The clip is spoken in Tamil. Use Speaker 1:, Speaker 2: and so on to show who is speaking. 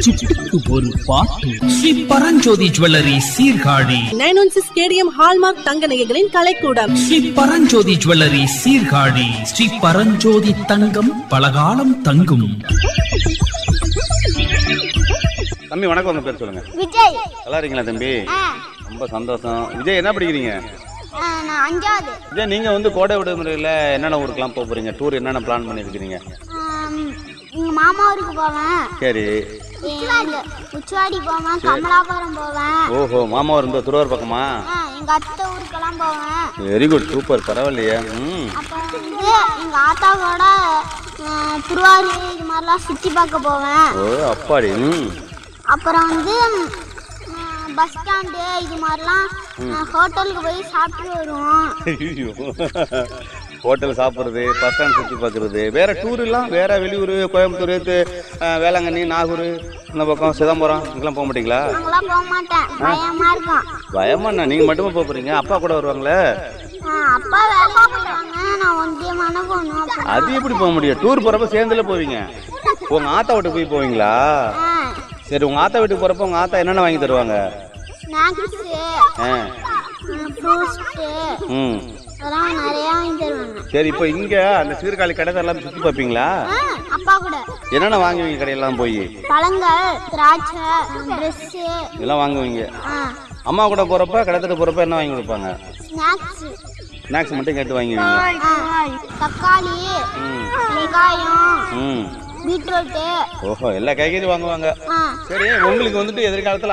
Speaker 1: சிட்டுக்கு ஒரு பாட்டு Sri Paranjothi jewellery Sirkazhi
Speaker 2: nine one six KDM hallmark தங்க நகைகளின் கலைக்கூடம்
Speaker 1: ஸ்ரீ பரஞ்சோதி ஜுவல்லரி சீர்காழி ஸ்ரீ பரஞ்சோதி தங்கம் பலகாலம் தங்கும்
Speaker 3: தம்பி வணக்கம் உங்க பேர் சொல்லுங்க
Speaker 4: விஜய்
Speaker 3: நல்லா இருக்கீங்களா தம்பி
Speaker 4: ஆ,
Speaker 3: ரொம்ப சந்தோஷம் விஜய் என்ன படிக்கிறீங்க
Speaker 4: ஆ, நான் அஞ்சாவது
Speaker 3: விஜய் நீங்க வந்து கோடை விடுமுறையில் என்னென்ன ஊருக்குலாம் போக போறீங்க டூர் என்னென்ன பிளான் பண்ணியிருக்கிறீங்க
Speaker 4: ஆம், எங்க மாமா ஊருக்கு போவேன்
Speaker 3: சரி
Speaker 4: உச்சுவாடி உச்சுவாடி போவேன் கமலாபுரம் போவேன்
Speaker 3: ஓஹோ மாமா இருந்தோ திருவாரூர் பக்கமா
Speaker 4: ஆ, எங்க அத்தை ஊருக்கெல்லாம் போவேன்
Speaker 3: வெரி குட் சூப்பர் பரவாயில்லையே ம்
Speaker 4: அப்புறம் வந்து எங்க ஆத்தாவோட ஆ, திருவாரூர் இது மாதிரிலாம் சுற்றி பார்க்க போவேன்
Speaker 3: ஓ அப்பாடி ம்
Speaker 4: அப்புறம் வந்து பஸ் ஸ்டாண்டு இது மாதிரிலாம் ஹோட்டலுக்கு போய் சாப்பிட்டு வருவோம்
Speaker 3: ஐயோ ஹோட்டல் சாப்பிட்றது பஸ் ஸ்டாண்ட் சுற்றி பார்க்குறது வேற டூர் எல்லாம் வேற வெளியூர் கோயம்புத்தூர் து- அஹ், வேளாங்கண்ணி நாகூர் இந்த பக்கம் சிதம்பரம் இதுக்கெல்லாம் போக மாட்டீங்களா
Speaker 4: நாங்களாம் போக மாட்டேன் பயமா இருக்கும்
Speaker 3: பயமா என்ன நீங்கள் மட்டுமா போக போறீங்க அப்பா கூட வருவாங்களே
Speaker 4: ஆ, அப்பா வேலைக்கு போயிடுவாங்க நான் ஒன்றியமான போகணும் அப்புறம்
Speaker 3: அது எப்படி போக முடியும் டூர் போறப்ப சேர்ந்துல போவீங்க உங்க ஆத்தா வீட்டுக்கு போய் போவீங்களா சரி உங்க ஆத்தா வீட்டுக்கு போறப்ப உங்க ஆத்தா என்னென்ன வாங்கி தருவாங்க
Speaker 4: ஸ்நாக்ஸு
Speaker 3: ஆ
Speaker 4: ஃப்ரூட்ஸு
Speaker 3: ம்
Speaker 4: அதெல்லாம் நிறையா வாங்கி தருவாங்க
Speaker 3: சரி இப்போ இங்க அந்த சீர்காழி கடை எல்லாம் சுத்தி பார்ப்பீங்களா
Speaker 4: ஆ, அப்பா கூட
Speaker 3: என்னென்ன வாங்குவீங்க கடையெல்லாம் போய்
Speaker 4: பழங்கள் திராட்சை ட்ரெஸ்ஸு
Speaker 3: இதெல்லாம் வாங்குவீங்க அம்மா கூட போறப்ப கடத்திட்டு போறப்ப என்ன வாங்கி கொடுப்பாங்க
Speaker 4: ஸ்நாக்ஸு
Speaker 3: ஸ்நாக்ஸ் மட்டும் கேட்டு வாங்குவீங்க
Speaker 4: தக்காளி
Speaker 3: ம்
Speaker 4: வெங்காயம்
Speaker 3: ம்
Speaker 4: பீட்ரூட்டு
Speaker 3: ஓஹோ எல்லா காய்கறியும் வாங்குவாங்க
Speaker 4: ஆ
Speaker 3: சரி உங்களுக்கு வந்துட்டு எதிர்காலத்துல